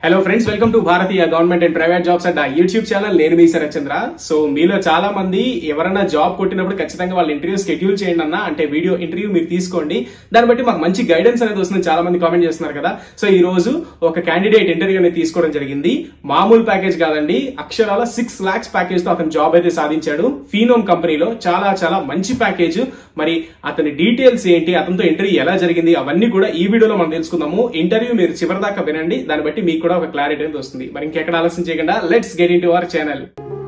Hello friends welcome to Bharatiya government and private jobs and YouTube channel నేను మీ Sarathchandra so మీలో చాలా మంది ఎవరైనా జాబ్ కొట్టినప్పుడు ఖచ్చితంగా వాళ్ళ ఇంటర్వ్యూ షెడ్యూల్ చేయండి అన్న అంటే వీడియో ఇంటర్వ్యూ మీరు తీసుకోండి దాన్ని బట్టి మాకు మంచి గైడెన్స్ అనేది వస్తుంది చాలా మంది కామెంట్ చేస్తున్నారు కదా సో ఈ రోజు ఒక క్యాండిడేట్ ఇంటర్వ్యూ అనేది తీసుకోవడం జరిగింది మామూలు ప్యాకేజ్ కాదండి అక్షరాల సిక్స్ లాక్స్ ప్యాకేజ్ తో అతను జాబ్ అయితే సాధించాడు ఫీనోమ్ కంపెనీలో చాలా చాలా మంచి ప్యాకేజ్ మరి అతని డీటెయిల్స్ ఏంటి అతనితో ఇంటర్వ్యూ ఎలా జరిగింది అవన్నీ కూడా ఈ వీడియోలో మనం తెలుసుకుందాము ఇంటర్వ్యూ మీరు చివరిదాకా వినండి దాన్ని బట్టి మీకు కూడా ఒక క్లారిటీ అనేది వస్తుంది మరి ఇంకెక్కడ ఆలస్యం చేయకుండా let's get into our channel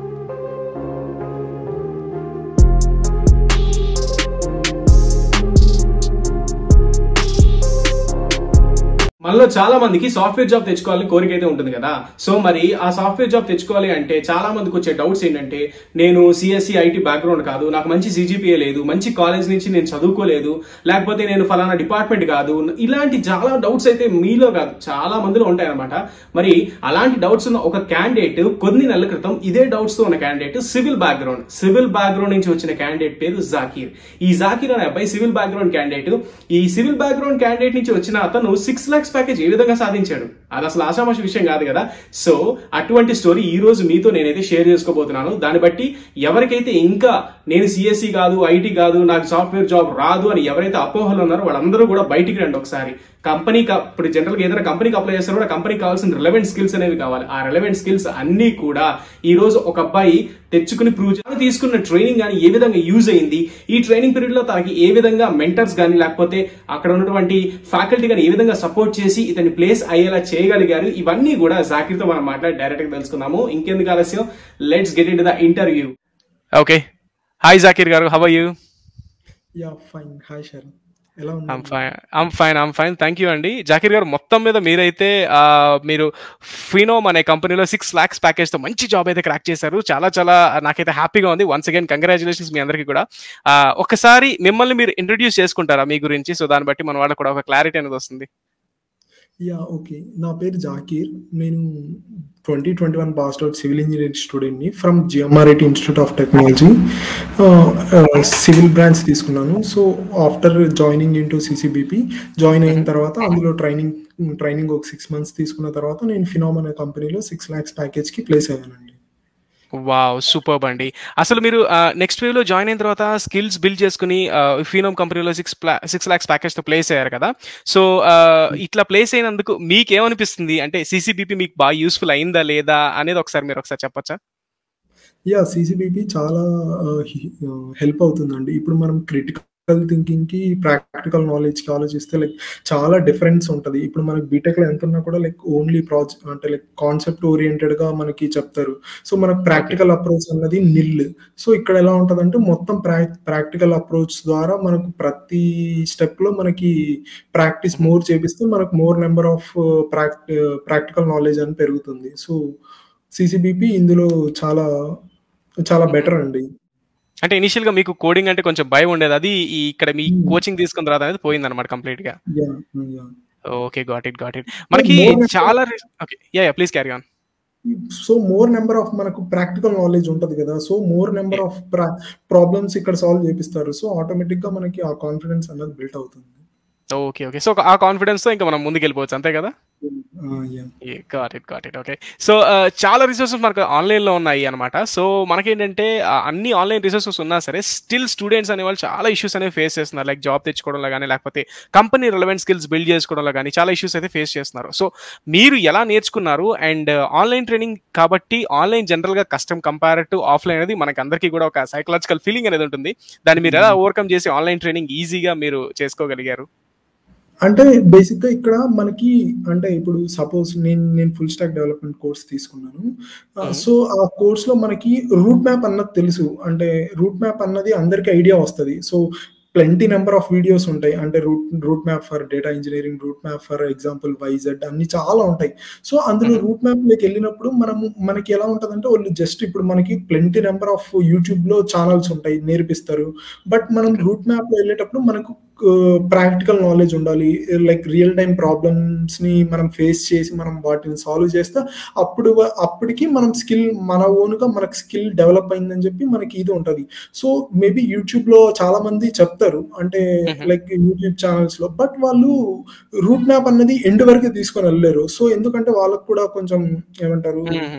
మనలో చాలా మందికి సాఫ్ట్వేర్ జాబ్ తెచ్చుకోవాలని కోరిక అయితే ఉంటుంది కదా సో మరి ఆ సాఫ్ట్వేర్ జాబ్ తెచ్చుకోవాలి అంటే చాలా మందికి వచ్చే డౌట్స్ ఏంటంటే నేను సిఎస్సి ఐటీ బ్యాక్గ్రౌండ్ కాదు నాకు మంచి సిజిపిఏ లేదు మంచి కాలేజ్ నుంచి నేను చదువుకోలేదు లేకపోతే నేను ఫలానా డిపార్ట్మెంట్ కాదు ఇలాంటి చాలా డౌట్స్ అయితే మీలో కాదు చాలా మందిలో ఉంటాయన్నమాట మరి అలాంటి డౌట్స్ ఉన్న ఒక క్యాండిడేట్ కొన్ని నెలల క్రితం ఇదే డౌట్స్ తో ఉన్న candidate civil background civil background నుంచి వచ్చిన క్యాండిడేట్ పేరు జాకీర్ ఈ జాకీర్ అనే అబ్బాయి సివిల్ బ్యాక్గ్రౌండ్ క్యాండిడేట్ ఈ సివిల్ బ్యాక్గ్రౌండ్ క్యాండిడేట్ నుంచి వచ్చిన అతను సిక్స్ లాక్స్ ప్యాకేజ్ ఏ విధంగా సాధించాడు అది అసలు ఆషామాషి విషయం కాదు కదా సో అటువంటి స్టోరీ ఈ రోజు మీతో నేనైతే షేర్ చేసుకోబోతున్నాను దాన్ని బట్టి ఎవరికైతే ఇంకా నేను సిఎస్సి కాదు ఐటీ కాదు నాకు సాఫ్ట్వేర్ జాబ్ రాదు అని ఎవరైతే అపోహలు ఉన్నారో వాళ్ళందరూ కూడా బయటికి రండి ఒకసారి కంపెనీ ఇప్పుడు జనరల్ గా ఏదైనా కంపెనీకి అప్లై చేస్తారో కూడా కంపెనీకి కావాల్సిన రిలవెంట్ స్కిల్స్ అనేవి కావాలి ఆ రిలవెంట్ స్కిల్స్ అన్ని కూడా ఈ రోజు ఒక అబ్బాయి తెచ్చుకుని ప్రూవ్ చేయాలి తీసుకున్న ట్రైనింగ్ కానీ ఏ విధంగా యూజ్ అయింది ఈ ట్రైనింగ్ పీరియడ్ లో తనకి ఏ విధంగా మెంటర్స్ కానీ లేకపోతే అక్కడ ఉన్నటువంటి ఫ్యాకల్టీ కానీ ఏ విధంగా సపోర్ట్ చేసి ఇతని ప్లేస్ అయ్యేలా చేయగలిగారు ఇవన్నీ కూడా జాకిర్తో మనం మాట్లాడి డైరెక్ట్ గా తెలుసుకుందాము ఇంకెందుకు ఆలస్యం let's get in the interview okay hi Zakir garu how you ya fine hi Sharan ఎలా ఐమ్ ఉన్నారు fine I'm fine I'm fine thank you అండి జాకిర్ గారు మొత్తం మీద మీరైతే ఆ, మీరు ఫినోమ్ అనే కంపెనీలో సిక్స్ ల్యాక్స్ ప్యాకేజ్తో మంచి జాబ్ అయితే క్రాక్ చేశారు చాలా చాలా నాకైతే హ్యాపీగా ఉంది వన్స్ అగైన్ కంగ్రాచులేషన్స్ మీ అందరికీ కూడా ఆ, ఒకసారి మిమ్మల్ని మీరు ఇంట్రడ్యూస్ చేసుకుంటారా మీ గురించి సో దాన్ని బట్టి మన వాళ్ళకి కూడా ఒక క్లారిటీ అనేది వస్తుంది యా ఓకే నా పేరు జాకీర్ నేను twenty twenty one passed out civil engineering స్టూడెంట్ని from GMRIT institute of technology civil branch తీసుకున్నాను so after joining into CCBP join అయిన తర్వాత అందులో ట్రైనింగ్ ట్రైనింగ్ ఒక సిక్స్ మంత్స్ తీసుకున్న తర్వాత నేను ఫినామ్ అనే కంపెనీలో సిక్స్ ల్యాక్స్ ప్యాకేజ్కి ప్లేస్ అయ్యానండి వావ్ సూపర్ అండి అసలు మీరు నెక్స్ట్ వేవ్ లో జాయిన్ అయిన తర్వాత స్కిల్స్ బిల్డ్ చేసుకుని ఫీనోమ్ కంపెనీలో సిక్స్ సిక్స్ లాక్స్ ప్యాకేజ్ తో ప్లేస్ అయ్యారు కదా సో ఇట్లా ప్లేస్ అయినందుకు మీకు ఏమనిపిస్తుంది అంటే సిసిబిపి మీకు బాగా యూస్ఫుల్ అయిందా లేదా అనేది ఒకసారి మీరు ఒకసారి చెప్పొచ్చా యా సిసిబిపి చాలా హెల్ప్ అవుతుందండి ఇప్పుడు మనం క్రిటికల్ థింకింగ్ కి ప్రాక్టికల్ నాలెడ్జ్ కి ఆలోచిస్తే లైక్ చాలా డిఫరెన్స్ ఉంటుంది ఇప్పుడు మనకి బీటెక్ లో ఎంత ఉన్నా కూడా లైక్ ఓన్లీ ప్రాజెక్ట్ అంటే లైక్ కాన్సెప్ట్ ఓరియంటెడ్ గా మనకి చెప్తారు సో మనకు ప్రాక్టికల్ అప్రోచ్ అన్నది నిల్ సో ఇక్కడ ఎలా ఉంటదంటే మొత్తం ప్రాక్టికల్ అప్రోచ్ ద్వారా మనకు ప్రతి స్టెప్ లో మనకి ప్రాక్టీస్ మోర్ చేపిస్తే మనకు more number of practical knowledge అని పెరుగుతుంది సో సిసిబిపి ఇందులో చాలా చాలా బెటర్ అండి అంటే ఇనిషియల్ గా మీకు కోడింగ్ అంటే కొంచెం భయం ఉండేది అది ఈ ఇక్కడ మీ కోచింగ్ తీసుకున్న తర్వాత అనేది పోయింది అనమాట కంప్లీట్ గా ya ya okay got it got it మనకి more- చాలా okay ya please carry on so more number of మనకు ప్రాక్టికల్ నాలెడ్జ్ ఉంటది కదా so more number of problems ఇక్కడ సాల్వ్ చేపిస్తారు సో ఆటోమేటిక్ గా మనకి ఆ కాన్ఫిడెన్స్ అన్నది బిల్ట్ అవుతుంది ఓకే ఓకే సో ఆ కాన్ఫిడెన్స్ తో ఇంకా మనం ముందుకు వెళ్ళిపోవచ్చు అంతే కదా ఆ, yeah. Got it got it okay so చాలా రిసోర్సెస్ మనకు ఆన్లైన్లో ఉన్నాయి అనమాట సో మనకేంటంటే ఆ, అన్ని ఆన్లైన్ రిసోర్సెస్ ఉన్నా సరే స్టిల్ స్టూడెంట్స్ అనే వాళ్ళు చాలా ఇష్యూస్ అనేవి ఫేస్ చేస్తున్నారు లైక్ జాబ్ తెచ్చుకోవడంలో కానీ లేకపోతే కంపెనీ రిలవెంట్ స్కిల్స్ బిల్డ్ చేసుకోవడంలో కానీ చాలా ఇష్యూస్ అయితే ఫేస్ చేస్తున్నారు సో మీరు ఎలా నేర్చుకున్నారు అండ్ ఆన్లైన్ ట్రైనింగ్ కాబట్టి ఆన్లైన్ జనరల్గా కష్టం కంపేర్ టు ఆఫ్లైన్ అనేది మనకి అందరికీ కూడా ఒక సైకలాజికల్ ఫీలింగ్ అనేది ఉంటుంది దాన్ని మీరు ఎలా ఓవర్కమ్ చేసి ఆన్లైన్ ట్రైనింగ్ ఈజీగా మీరు చేసుకోగలిగారు అంటే బేసిక్ గా ఇక్కడ మనకి అంటే ఇప్పుడు సపోజ్ నేను నేను ఫుల్ స్టాక్ డెవలప్మెంట్ కోర్స్ తీసుకున్నాను సో ఆ కోర్స్ లో మనకి రూట్ మ్యాప్ అన్నది తెలుసు అంటే రూట్ మ్యాప్ అన్నది అందరికి ఐడియా వస్తుంది so plenty number of videos ఉంటాయి అంటే route route map for data engineering route map for example Y Z అన్ని చాలా ఉంటాయి సో అందులో రూట్ మ్యాప్ లోకి వెళ్ళినప్పుడు మనము మనకి ఎలా ఉంటదంటే వాళ్ళు జస్ట్ ఇప్పుడు మనకి ప్లెంటీ నెంబర్ ఆఫ్ యూట్యూబ్ లో ఛానల్స్ ఉంటాయి నేర్పిస్తారు బట్ మనం రూట్ మ్యాప్ లో వెళ్ళేటప్పుడు మనకు ప్రాక్టికల్ నాలెడ్జ్ ఉండాలి లైక్ రియల్ టైం ప్రాబ్లమ్స్ ని మనం ఫేస్ చేసి మనం వాటిని సాల్వ్ చేస్తే అప్పుడు వ- అప్పటికి మనం స్కిల్ మన ఓన్గా మనకు స్కిల్ డెవలప్ అయిందని చెప్పి మనకి ఇది ఉంటది సో మేబీ యూట్యూబ్ లో చాలా మంది చెప్తారు అంటే Mhm. లైక్ యూట్యూబ్ ఛానల్స్ లో బట్ వాళ్ళు రూట్ మ్యాప్ అన్నది ఎండ్ వరకు తీసుకొని వెళ్ళలేరు సో ఎందుకంటే వాళ్ళకు కూడా కొంచెం ఏమంటారు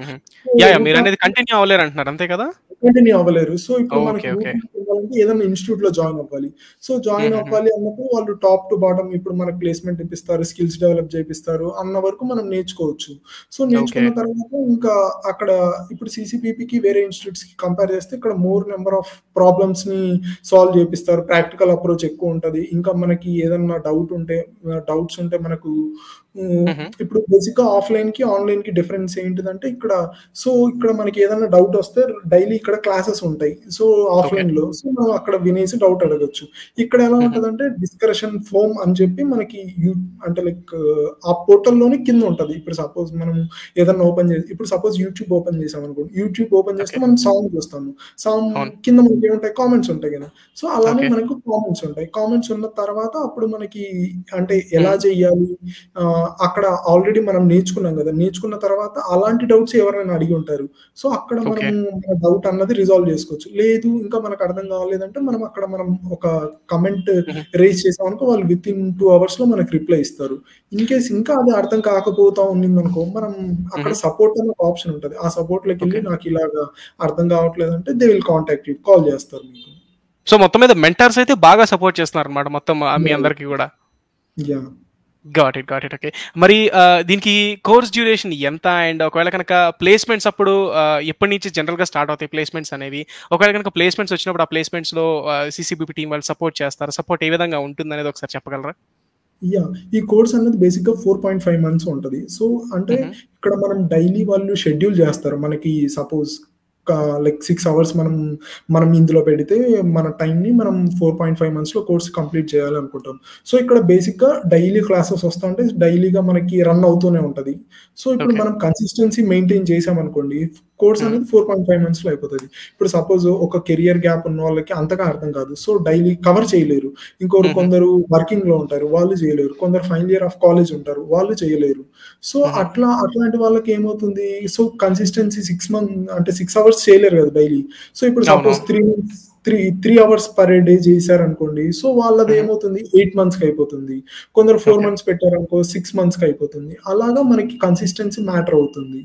యా యా మీరు అనేది కంటిన్యూ అవ్వలేరు అంటున్నారు అంతే కదా కంటిన్యూ అవ్వలేరు సో ఇప్పుడు మనకి Okay, okay. root map ఇవ్వాలంటే ఏదైనా ఇన్స్టిట్యూట్ లో జాయిన్ అవ్వాలి సో జాయిన్ Mhm. అవ్వాలి అన్నప్పుడు వాళ్ళు టాప్ టు బాటమ్ ఇప్పుడు మనకు ప్లేస్మెంట్ ఇప్పిస్తారు స్కిల్స్ డెవలప్ చేపిస్తారు అన్న వరకు మనం నేర్చుకోవచ్చు సో నేర్చుకున్న Okay. తర్వాత ఇంకా అక్కడ ఇప్పుడు సిసిపిపికి వేరే ఇన్స్టిట్యూట్స్ కి కంపేర్ చేస్తే ఇక్కడ మోర్ నెంబర్ ఆఫ్ ప్రాబ్లమ్స్ ని సాల్వ్ చేపిస్తారు ప్రాక్టికల్ అప్రోచ్ ఎక్కువ ఉంటది ఇంకా మనకి ఏదన్నా డౌట్ ఉంటే డౌట్స్ ఉంటే మనకు ఉమ్, Mhm. ఇప్పుడు బేసిక్ గా ఆఫ్లైన్ కి ఆన్లైన్ కి డిఫరెన్స్ ఏంటిదంటే ఇక్కడ సో ఇక్కడ మనకి ఏదైనా డౌట్ వస్తే డైలీ ఇక్కడ క్లాసెస్ ఉంటాయి సో ఆఫ్లైన్ లో సో మనం అక్కడ వినేసి డౌట్ అడగచ్చు ఇక్కడ ఎలా Mhm. ఉంటదంటే డిస్కషన్ ఫోమ్ అని చెప్పి మనకి యూ అంటే లైక్ ఆ పోర్టల్ లోనే కింద ఉంటది ఇప్పుడు సపోజ్ మనం ఏదైనా ఓపెన్ చేసి ఇప్పుడు సపోజ్ యూట్యూబ్ ఓపెన్ చేసాం అనుకోండి యూట్యూబ్ ఓపెన్ చేస్తే Okay. మనం సాంగ్ చూస్తాము సాంగ్ అవును. కింద మనకి ఏముంటాయి కామెంట్స్ ఉంటాయి కదా సో అలానే Okay. మనకు కామెంట్స్ ఉంటాయి కామెంట్స్ ఉన్న తర్వాత అప్పుడు మనకి అంటే ఎలా చెయ్యాలి ఆ, అక్కడ ఆల్రెడీ మనం నేర్చుకున్నాం కదా నేర్చుకున్న తర్వాత అలాంటి డౌట్స్ ఎవరైనా అడిగి ఉంటారు సో అక్కడ Okay. మనం మన డౌట్ అన్నది రిజాల్వ్ చేసుకోవచ్చు లేదు ఇంకా మనకు అర్థం కావాలేదంటే మనం అక్కడ మనం ఒక కమెంట్ Mhm. రేజ్ చేసామనుకో వాళ్ళు విత్ ఇన్ టూ అవర్స్ లో మనకి రిప్లై ఇస్తారు ఇన్ కేస్ ఇంకా అది అర్థం కాకపోతా ఉండింది అనుకో మనం అక్కడ Mhm. సపోర్ట్ అనే ఒక ఆప్షన్ ఉంటుంది ఆ సపోర్ట్ లోకి వెళ్ళి Okay. నాకు ఇలాగా అర్థం కావట్లేదు అంటే they will contact you call చేస్తారు మీకు సో మొత్తం మీద మెంటర్స్ అయితే బాగా సపోర్ట్ చేస్తున్నారు అనమాట మొత్తం ఆ, మీ Yeah. అందరికి కూడా ya got it got it okay మరి ఆ, దీనికి కోర్స్ డ్యూరేషన్ ఎంత అండ్ ఒకవేళ కనుక ప్లేస్మెంట్స్ అప్పుడు ఆ, ఎప్పటి నుంచి జనరల్ గా స్టార్ట్ అవుతాయి ప్లేస్మెంట్స్ అనేవి ఒకవేళ కనుక ప్లేస్మెంట్స్ వచ్చినప్పుడు ఆ ప్లేస్మెంట్స్ లో సిసిబిపి టీం వాళ్ళు సపోర్ట్ చేస్తారు సపోర్ట్ ఏ విధంగా ఉంటుంది అనేది ఒకసారి చెప్పగలరా యా ఈ కోర్స్ అనేది బేసిక్ గా ఫోర్ పాయింట్ ఫైవ్ మంత్స్ ఉంటది సో అంటే Mhm. ఇక్కడ మనం డైలీ వాళ్ళు షెడ్యూల్ చేస్తారు మనకి సపోజ్ లైక్ సిక్స్ అవర్స్ మనం మనం ఇందులో పెడితే మన టైం ని మనం ఫోర్ పాయింట్ ఫైవ్ మంత్స్ లో కోర్స్ కంప్లీట్ చేయాలి అనుకుంటాం సో ఇక్కడ బేసిక్ గా డైలీ క్లాసెస్ వస్తా ఉంటే డైలీగా మనకి రన్ అవుతూనే ఉంటది సో ఇప్పుడు Okay. మనం కన్సిస్టెన్సీ మెయింటైన్ చేసామనుకోండి కోర్స్ Mhm. అనేది ఫోర్ పాయింట్ ఫైవ్ మంత్స్ లో అయిపోతుంది ఇప్పుడు సపోజ్ ఒక కెరియర్ గ్యాప్ ఉన్న వాళ్ళకి అంతగా అర్థం కాదు సో డైలీ కవర్ చేయలేరు ఇంకొకరు Mhm. కొందరు వర్కింగ్ లో ఉంటారు వాళ్ళు చేయలేరు కొందరు ఫైనల్ ఇయర్ ఆఫ్ కాలేజ్ ఉంటారు వాళ్ళు చేయలేరు సో Mhm. అట్లా అట్లాంటి వాళ్ళకి ఏమవుతుంది సో కన్సిస్టెన్సీ సిక్స్ మంత్ అంటే సిక్స్ అవర్స్ చేయలేరు కదా డైలీ సో ఇప్పుడు అవును. Suppose three months three three hours per day చేశారు అనుకోండి సో వాళ్ళది Mhm. ఏమవుతుంది ఎయిట్ మంత్స్ కి అయిపోతుంది కొందరు ఫోర్ Okay. మంత్స్ పెట్టారు అనుకో సిక్స్ మంత్స్ కి అయిపోతుంది అలాగా మనకి కన్సిస్టెన్సీ మ్యాటర్ అవుతుంది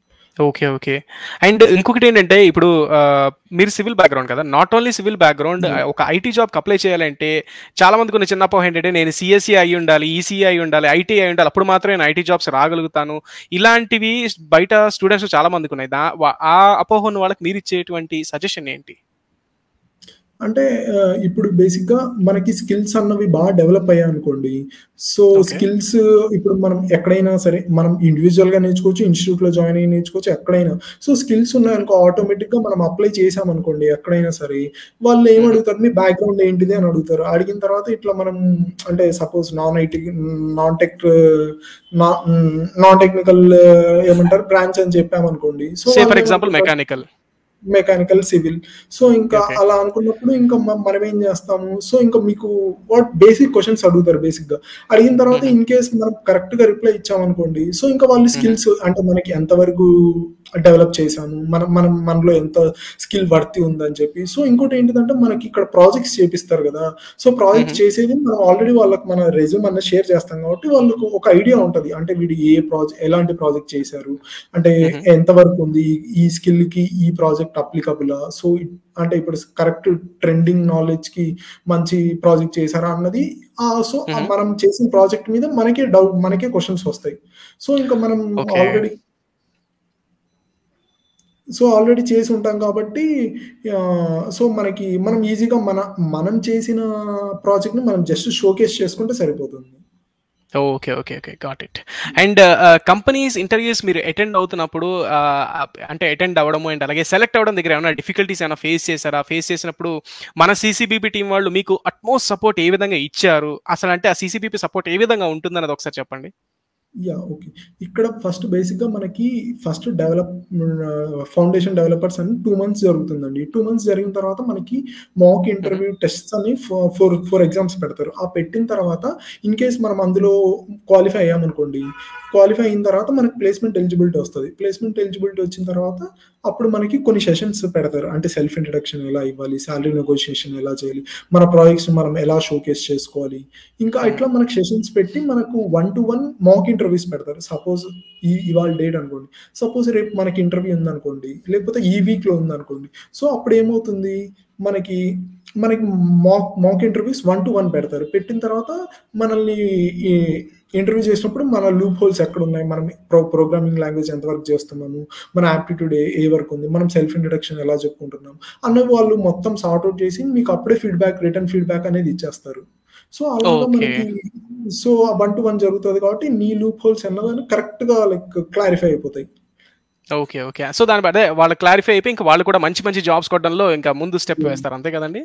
ఓకే ఓకే అండ్ ఇంకొకటి ఏంటంటే ఇప్పుడు ఆ, మీరు సివిల్ బ్యాక్గ్రౌండ్ కదా not only civil background Yeah. ఒక ఐటీ జాబ్ అప్లై చేయాలంటే చాలా మందికి ఉన్న చిన్న అపోహ ఏంటంటే నేను సిఎస్సి అయి ఉండాలి ఈసీఐ అయి ఉండాలి ఐటీ అయి ఉండాలి అప్పుడు మాత్రమే నేను ఐటీ జాబ్స్ రాగలుగుతాను ఇలాంటివి బయట స్టూడెంట్స్ చాలా మందికి ఉన్నాయి దా- వా- ఆ అపోహ ఉన్న వాళ్ళకి మీరు ఇచ్చేటువంటి సజెషన్ ఏంటి అంటే ఆ, ఇప్పుడు బేసిక్ గా మనకి స్కిల్స్ అన్నవి బాగా డెవలప్ అయ్యాయి అనుకోండి సో Okay. స్కిల్స్ ఇప్పుడు మనం ఎక్కడైనా సరే మనం ఇండివిజువల్ గా నేర్చుకోవచ్చు ఇన్స్టిట్యూట్ లో జాయిన్ అయ్యి నేర్చుకోవచ్చు ఎక్కడైనా సో స్కిల్స్ ఉన్నాయనుకో ఆటోమేటిక్ గా మనం అప్లై చేసామనుకోండి ఎక్కడైనా సరే వాళ్ళు ఏం Mhm. అడుగుతారు మీ బ్యాక్గ్రౌండ్ ఏంటిది అని అడుగుతారు అడిగిన తర్వాత ఇట్లా మనం అంటే suppose non IT non tech non technical ఏమంటారు బ్రాంచ్ అని చెప్పామనుకోండి so say for example mechanical mechanical civil so ఇంకా Okay. అలా అనుకున్నప్పుడు ఇంకా మ- మనం ఏం చేస్తాము సో ఇంకా మీకు వాట్ బేసిక్ క్వశ్చన్స్ అడుగుతారు బేసిక్ గా అడిగిన తర్వాత Mhm. ఇన్ కేస్ మనం కరెక్ట్ గా రిప్లై ఇచ్చామనుకోండి సో ఇంకా వాళ్ళు స్కిల్స్ అంటే మనకి ఎంతవరకు డెవలప్ చేసాము మనం మనం మనలో ఎంత స్కిల్ వర్తి ఉందని చెప్పి సో ఇంకోటి ఏంటిదంటే మనకి ఇక్కడ ప్రాజెక్ట్స్ చేపిస్తారు కదా సో ప్రాజెక్ట్ Mhm. చేసేది మనం ఆల్రెడీ వాళ్ళకి మన రెజ్యూమ్ అన్న షేర్ చేస్తాం కాబట్టి వాళ్ళకు ఒక ఐడియా ఉంటది అంటే వీడు ఏ ప్రాజెక్ట్ ఎలాంటి ప్రాజెక్ట్ చేశారు అంటే Mhm. ఎంతవరకు ఉంది ఈ- ఈ స్కిల్ కి ఈ ప్రాజెక్ట్ అప్లికబులా సో ఇ- అంటే ఇప్పుడు కరెక్ట్ ట్రెండింగ్ నాలెడ్జ్ కి మంచి ప్రాజెక్ట్ చేశారా అన్నది ఆ సో ఆ Mhm. మనం చేసిన ప్రాజెక్ట్ మీద మనకే డౌట్ మనకే క్వశ్చన్స్ వస్తాయి సో ఇంకా మనం Okay. ఆల్రెడీ సో ఆల్రెడీ చేసి ఉంటాం కాబట్టి ఆ, సో మనకి మనం ఈజీగా మన మనం చేసిన ప్రాజెక్ట్ ని మనం జస్ట్ షోకేస్ చేసుకుంటే సరిపోతుంది okay okay okay got it and companies interviews మీరు అటెండ్ అవుతున్నప్పుడు ఆ, అంటే అటెండ్ అవ్వడము అండ్ అలాగే సెలెక్ట్ అవ్వడం దగ్గర ఏమైనా డిఫికల్టీస్ ఏమైనా ఫేస్ చేశారా ఫేస్ చేసినప్పుడు మన సీసీబీపీ టీం వాళ్ళు మీకు అట్మోస్ట్ సపోర్ట్ ఏ విధంగా ఇచ్చారు అసలు అంటే ఆ సీసీబీపీ సపోర్ట్ ఏ విధంగా ఉంటుందన్నది ఒకసారి చెప్పండి యా ఓకే ఇక్కడ ఫస్ట్ బేసిక్గా మనకి ఫస్ట్ డెవలప్ ఫౌండేషన్ డెవలపర్స్ అని టూ మంత్స్ జరుగుతుందండి టూ మంత్స్ జరిగిన తర్వాత మనకి మాక్ ఇంటర్వ్యూ టెస్ట్స్ అని ఫోర్ ఫోర్ ఎగ్జామ్స్ పెడతారు ఆ పెట్టిన తర్వాత ఇన్ కేస్ మనం అందులో క్వాలిఫై అయ్యామనుకోండి క్వాలిఫై అయిన తర్వాత మనకి ప్లేస్మెంట్ ఎలిజిబిలిటీ వస్తుంది ప్లేస్మెంట్ ఎలిజిబిలిటీ వచ్చిన తర్వాత అప్పుడు మనకి కొన్ని సెషన్స్ పెడతారు అంటే సెల్ఫ్ ఇంట్రడక్షన్ ఎలా ఇవ్వాలి శాలరీ నెగోషియేషన్ ఎలా చేయాలి మన ప్రాజెక్ట్స్ మనం ఎలా షోకేస్ చేసుకోవాలి ఇంకా ఇట్లా మనకి సెషన్స్ పెట్టి మనకు one to one mock interviews పెడతారు సపోజ్ ఈ ఇవాళ డేట్ అనుకోండి సపోజ్ రేపు మనకి ఇంటర్వ్యూ ఉందనుకోండి లేకపోతే ఈ వీక్ లో ఉందనుకోండి సో అప్పుడు ఏమవుతుంది మనకి మనకి mock mock interviews one to one పెడతారు పెట్టిన తర్వాత మనల్ని ఇంటర్వ్యూ చేసినప్పుడు మన లూప్ హోల్స్ ఎక్కడ ఉన్నాయి మనం ప్రో ప్రోగ్రామింగ్ లాంగ్వేజ్ ఎంత వర్క్ చేస్తున్నాము మన యాప్టిట్యూడ్ ఏ ఏ వర్క్ ఉంది మనం సెల్ఫ్ ఇంట్రడక్షన్ ఎలా చెప్పుకుంటున్నాం అన్నవి వాళ్ళు మొత్తం సార్ట్అవుట్ చేసి మీకు అప్పుడే ఫీడ్బ్యాక్ రిటర్న్ ఫీడ్బ్యాక్ అనేది ఇచ్చేస్తారు సో అలాగా మనకి సో వన్ టు వన్ జరుగుతుంది కాబట్టి నీ లూప్ హోల్స్ అన్నదాన్ని కరెక్ట్ గా లైక్ క్లారిఫై అయిపోతాయి ఓకే ఓకే సో దాని అదే వాళ్ళు క్లారిఫై అయిపోయి ఇంకా వాళ్ళు కూడా మంచి మంచి జాబ్స్ కొట్టడంలో ఇంకా ముందు స్టెప్ వేస్తారు అంతే కదండి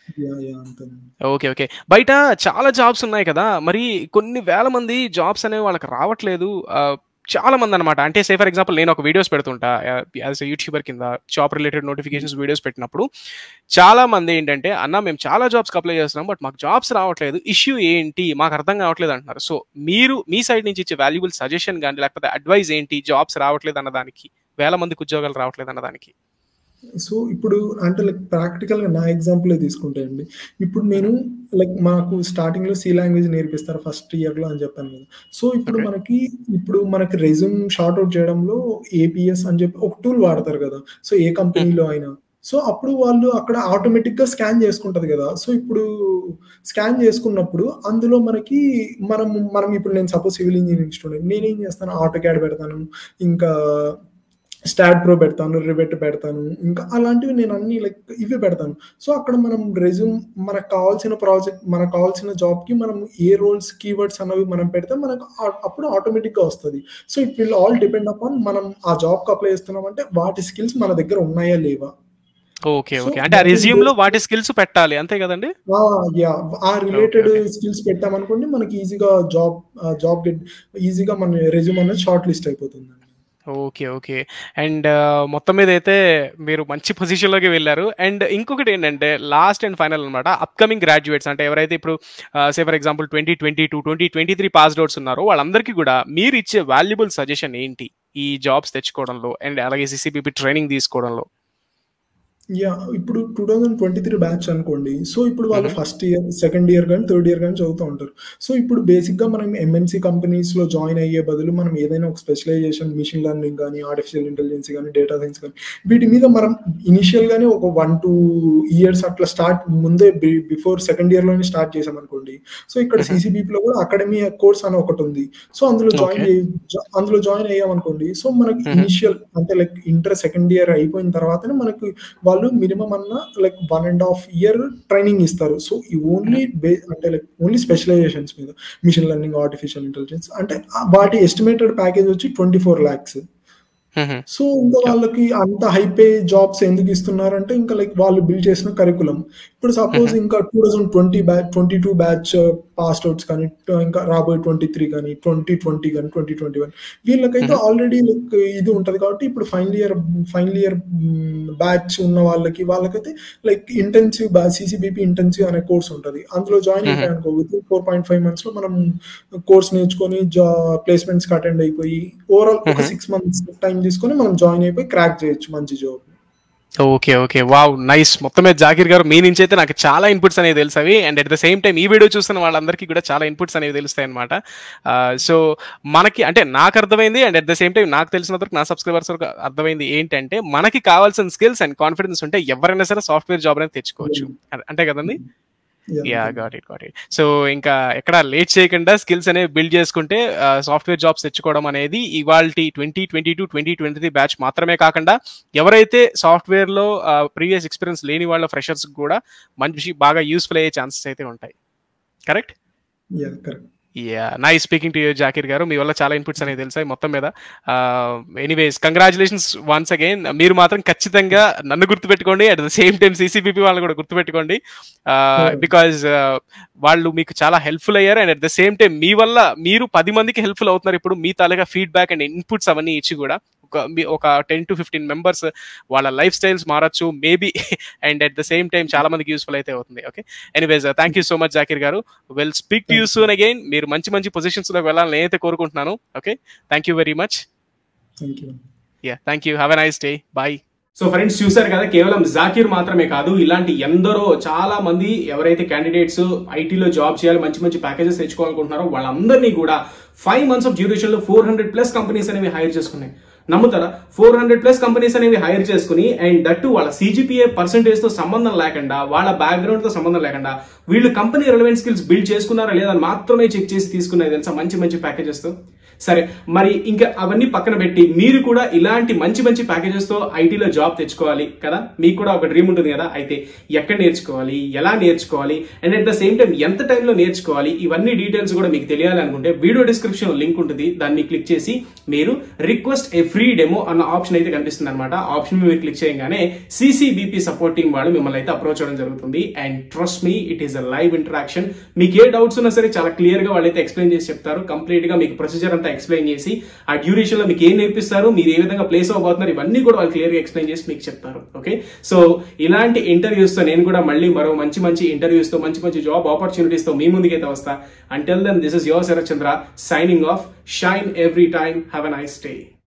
ఓకే ఓకే బయట చాలా జాబ్స్ ఉన్నాయి కదా మరి కొన్ని వేల మంది జాబ్స్ అనేవి వాళ్ళకి రావట్లేదు చాలా మంది అనమాట అంటే సే ఫర్ ఎగ్జాంపుల్ నేను ఒక వీడియోస్ పెడుతుంటా యాజ్ యూట్యూబర్ కింద జాబ్ రిలేటెడ్ నోటిఫికేషన్స్ వీడియోస్ పెట్టినప్పుడు చాలా మంది ఏంటంటే అన్న మేము చాలా జాబ్స్కి అప్లై చేస్తున్నాం బట్ మాకు జాబ్స్ రావట్లేదు ఇష్యూ ఏంటి మాకు అర్థం కావట్లేదు అంటున్నారు సో మీరు మీ సైడ్ నుంచి ఇచ్చే వాల్యుబుల్ సజెషన్ కానీ లేకపోతే అడ్వైజ్ ఏంటి జాబ్స్ రావట్లేదు అన్నదానికి వేల మందికి ఉద్యోగాలు రావట్లేదు అన్నదానికి సో ఇప్పుడు అంటే లైక్ ప్రాక్టికల్గా నా ఎగ్జాంపుల్ తీసుకుంటే అండి ఇప్పుడు నేను లైక్ మాకు స్టార్టింగ్ లో సి లాంగ్వేజ్ నేర్పిస్తారు ఫస్ట్ ఇయర్ లో అని చెప్పాను కదా సో ఇప్పుడు మనకి ఇప్పుడు మనకి రెజ్యూమ్ షార్ట్ అవుట్ చేయడంలో ఏపీఎస్ అని చెప్పి ఒక టూల్ వాడతారు కదా సో ఏ కంపెనీలో అయినా సో అప్పుడు వాళ్ళు అక్కడ ఆటోమేటిక్ గా స్కాన్ చేసుకుంటది కదా సో ఇప్పుడు స్కాన్ చేసుకున్నప్పుడు అందులో మనకి మనం మనం ఇప్పుడు నేను సపోజ్ సివిల్ ఇంజనీరింగ్ స్టూడెంట్ నేనేం చేస్తాను ఆటో క్యాడ్ పెడతాను ఇంకా స్టాట్ ప్రో పెడతాను రివెట్ పెడతాను ఇంకా అలాంటివి నేను అన్ని లైక్ ఇవి పెడతాను సో అక్కడ మనం రెజ్యూమ్ మనకు కావాల్సిన ప్రాజెక్ట్ మనకు కావాల్సిన జాబ్కి మనం ఏ రోల్స్ కీవర్డ్స్ అన్నవి మనం పెడితే మనకు అప్పుడు ఆటోమేటిక్గా వస్తుంది so it will all depend upon మనం ఆ జాబ్కి అప్లై చేస్తున్నాం అంటే వాటి స్కిల్స్ మన దగ్గర ఉన్నాయా లేవా ఓకే ఓకే అంటే ఆ రెజ్యూమ్ లో వాటి స్కిల్స్ పెట్టాలి అంతే కదండి యా ఆ రిలేటెడ్ స్కిల్స్ పెట్టామనుకోండి మనకి ఈజీగా జాబ్ జాబ్ గెట్ ఈజీగా మన రెజ్యూమ్ అనేది షార్ట్ లిస్ట్ అయిపోతుంది ఓకే ఓకే అండ్ మొత్తం మీద అయితే మీరు మంచి పొజిషన్లోకి వెళ్ళారు అండ్ ఇంకొకటి ఏంటంటే లాస్ట్ అండ్ ఫైనల్ అనమాట అప్కమింగ్ గ్రాడ్యుయేట్స్ అంటే ఎవరైతే ఇప్పుడు say for example twenty twenty two twenty twenty three pass outs ఉన్నారో వాళ్ళందరికీ కూడా మీరు ఇచ్చే వాల్యుబుల్ సజెషన్ ఏంటి ఈ జాబ్స్ తెచ్చుకోవడంలో అండ్ అలాగే సిసిబిపి ట్రైనింగ్ తీసుకోవడంలో యా ఇప్పుడు two thousand twenty three batch అనుకోండి సో ఇప్పుడు వాళ్ళు ఫస్ట్ ఇయర్ సెకండ్ ఇయర్ కానీ థర్డ్ ఇయర్ కానీ చదువుతూ ఉంటారు సో ఇప్పుడు బేసిక్గా మనం ఎంఎన్సీ కంపెనీస్లో జాయిన్ అయ్యే బదులు మనం ఏదైనా ఒక స్పెషలైజేషన్ మిషన్ లెర్నింగ్ కానీ ఆర్టిఫిషియల్ ఇంటెలిజెన్స్ కానీ డేటా సైన్స్ కానీ వీటి మీద మనం ఇనిషియల్గానే ఒక వన్ టూ ఇయర్స్ అట్లా స్టార్ట్ ముందే బిఫోర్ సెకండ్ ఇయర్లోనే స్టార్ట్ చేసాం అనుకోండి సో ఇక్కడ సిసిబిపిలో కూడా అకాడమీ కోర్స్ అని ఒకటి ఉంది సో అందులో జాయిన్ అందులో జాయిన్ అయ్యాం అనుకోండి సో మనకి ఇనిషియల్ అంటే లైక్ ఇంటర్ సెకండ్ ఇయర్ అయిపోయిన తర్వాతనే మనకి వాళ్ళు మినిమం అన్న like one and half year training ఇస్తారు సో ఈ ఓన్లీ బే అంటే లైక్ ఓన్లీ స్పెషలైజేషన్స్ మీద మిషన్ లెర్నింగ్ ఆర్టిఫిషియల్ ఇంటెలిజెన్స్ అంటే వాటి ఎస్టిమేటెడ్ ప్యాకేజ్ వచ్చి ట్వంటీ ఫోర్ ల్యాక్స్ సో ఇంకా వాళ్ళకి అంత హైపే జాబ్స్ ఎందుకు ఇస్తున్నారంటే ఇంకా లైక్ వాళ్ళు బిల్డ్ చేసిన కరికులం ఇప్పుడు సపోజ్ ఇంకా two thousand twenty batch twenty two batch pass outs కానీ ఇంకా రాబోయే ట్వంటీ త్రీ కానీ ట్వంటీ ట్వంటీ కానీ ట్వంటీ ట్వంటీ వన్ వీళ్ళకైతే ఆల్రెడీ లైక్ ఇది ఉంటుంది కాబట్టి ఇప్పుడు final year final year batch ఉన్న వాళ్ళకి వాళ్ళకైతే like intensive batch CCBP intensive అనే కోర్స్ ఉంటుంది అందులో జాయిన్ అయిపోయి అనుకో with four point five months లో మనం కోర్స్ నేర్చుకొని జా ప్లేస్మెంట్స్ కి అటెండ్ అయిపోయి ఓవరాల్ ఒక సిక్స్ మంత్స్ టైం తీసుకొని మనం జాయిన్ అయిపోయి క్రాక్ చేయొచ్చు మంచి job okay okay wow nice మొత్తమే జాకిర్ గారు మీ నుంచి అయితే నాకు చాలా ఇన్పుట్స్ అనేవి తెలుసవి and at the same time ఈ వీడియో చూస్తున్న వాళ్ళందరికీ కూడా చాలా ఇన్పుట్స్ అనేవి తెలుస్తాయి అనమాట సో మనకి అంటే నాకు అర్థమైంది and at the same time నాకు తెలిసిన వరకు నా సబ్స్క్రైబర్స్ వరకు అర్థమైంది ఏంటంటే మనకి కావాల్సిన స్కిల్స్ అండ్ కాన్ఫిడెన్స్ ఉంటే ఎవరైనా సరే సాఫ్ట్వేర్ జాబ్ అనేది తెచ్చుకోవచ్చు అంటే కదండి yeah got it got it so ఇంకా ఎక్కడ లేట్ చేయకుండా స్కిల్స్ అనేవి బిల్డ్ చేసుకుంటే సాఫ్ట్వేర్ జాబ్స్ తెచ్చుకోవడం అనేది ఇవాళ twenty twenty two twenty twenty three batch మాత్రమే కాకుండా ఎవరైతే సాఫ్ట్వేర్లో ప్రీవియస్ ఎక్స్పీరియన్స్ లేని వాళ్ళ ఫ్రెషర్స్ కూడా మంచి బాగా యూస్ఫుల్ అయ్యే ఛాన్సెస్ అయితే ఉంటాయి correct correct yeah nice speaking to you Zakir garu మీ వల్ల చాలా ఇన్పుట్స్ అనేవి తెలిసాయి మొత్తం మీద ఎనీవేస్ కంగ్రాచులేషన్స్ వన్స్ అగైన్ మీరు మాత్రం ఖచ్చితంగా నన్ను గుర్తుపెట్టుకోండి at the same time CCBP వాళ్ళని కూడా గుర్తుపెట్టుకోండి బికాజ్ వాళ్ళు మీకు చాలా హెల్ప్ఫుల్ అయ్యారు and at the same time మీ వల్ల మీరు పది మందికి హెల్ప్ఫుల్ అవుతున్నారు ఇప్పుడు మీ తాలూకా ఫీడ్బ్యాక్ అండ్ ఇన్పుట్స్ అవన్నీ ఇచ్చి కూడా ఒక మీ- ఒక టెన్ టు ఫిఫ్టీన్ మెంబర్స్ వాళ్ళ లైఫ్ స్టైల్స్ మారచ్చు maybe and at the same time చాలా మందికి యూస్ఫుల్ అయితే అవుతుంది okay anyways thank you so much Zakir garu will speak to you soon again మీరు మంచి మంచి పొజిషన్స్ లోకి వెళ్ళాలని నేనైతే కోరుకుంటున్నాను okay thank you very much thank you yeah thank you have a nice day bye so friends చూసారు కదా కేవలం జాకీర్ మాత్రమే కాదు ఇలాంటి ఎందరో చాలా మంది ఎవరైతే క్యాండిడేట్స్ ఐటీలో జాబ్ చేయాలి మంచి మంచి ప్యాకేజెస్ తెచ్చుకోవాలనుకుంటున్నారో వాళ్ళందరినీ కూడా ఫైవ్ మంత్స్ ఆఫ్ డ్యూరేషన్ లో ఫోర్ హండ్రెడ్ ప్లస్ కంపెనీస్ అనేవి హైర్ చేసుకున్నాయి నమ్ముతారా ఫోర్ హండ్రెడ్ ప్లస్ కంపెనీస్ అనేవి హైర్ చేసుకుని అండ్ దట్టు వాళ్ళ సిజిపిఏ పర్సంటేజ్ తో సంబంధం లేకుండా వాళ్ళ బ్యాక్గ్రౌండ్ తో సంబంధం లేకుండా వీళ్ళు కంపెనీ రెలవెంట్ స్కిల్స్ బిల్డ్ చేసుకున్నారా లేదా అని మాత్రమే చెక్ చేసి తీసుకున్నది తెలుసా మంచి మంచి ప్యాకేజెస్ తో సరే మరి ఇంకా అవన్నీ పక్కన పెట్టి మీరు కూడా ఇలాంటి మంచి మంచి ప్యాకేజెస్ తో ఐటీలో జాబ్ తెచ్చుకోవాలి కదా మీకు కూడా ఒక డ్రీమ్ ఉంటుంది కదా అయితే ఎక్కడ నేర్చుకోవాలి ఎలా నేర్చుకోవాలి and at the same time ఎంత టైంలో నేర్చుకోవాలి ఇవన్నీ డీటెయిల్స్ కూడా మీకు తెలియాలి అనుకుంటే వీడియో డిస్క్రిప్షన్ లింక్ ఉంటుంది దాన్ని క్లిక్ చేసి మీరు రిక్వెస్ట్ ఏ ఫ్రీ డెమో అన్న ఆప్షన్ అయితే కనిపిస్తుంది అనమాట ఆప్షన్ మీరు క్లిక్ చేయగానే సిసిబిపి సపోర్ట్ టీం వాళ్ళు మిమ్మల్ని అయితే అప్రోచ్ అవ్వడం జరుగుతుంది and trust me it is a live interaction మీకు ఏ డౌట్స్ ఉన్నా సరే చాలా క్లియర్ గా వాళ్ళైతే ఎక్స్ప్లెయిన్ చేసి చెప్తారు కంప్లీట్ గా మీకు ప్రొసీజర్ అంతా ఎక్స్ప్లెయిన్ చేసి ఆ డ్యూరేషన్ లో మీకు ఏం నేర్పిస్తారు మీరు ఏ విధంగా ప్లేస్ అవ్వబోతున్నారు ఇవన్నీ కూడా వాళ్ళు క్లియర్ గా ఎక్స్ప్లెయిన్ చేసి మీకు చెప్తారు ఓకే సో ఇలాంటి ఇంటర్వ్యూస్ తో నేను కూడా మళ్ళీ మరో మంచి మంచి ఇంటర్వ్యూస్ తో మంచి మంచి జాబ్ ఆపర్చునిటీస్ తో మీ ముందుకైతే వస్తా until then this is your Sharath Chandra signing off shine every time have a nice day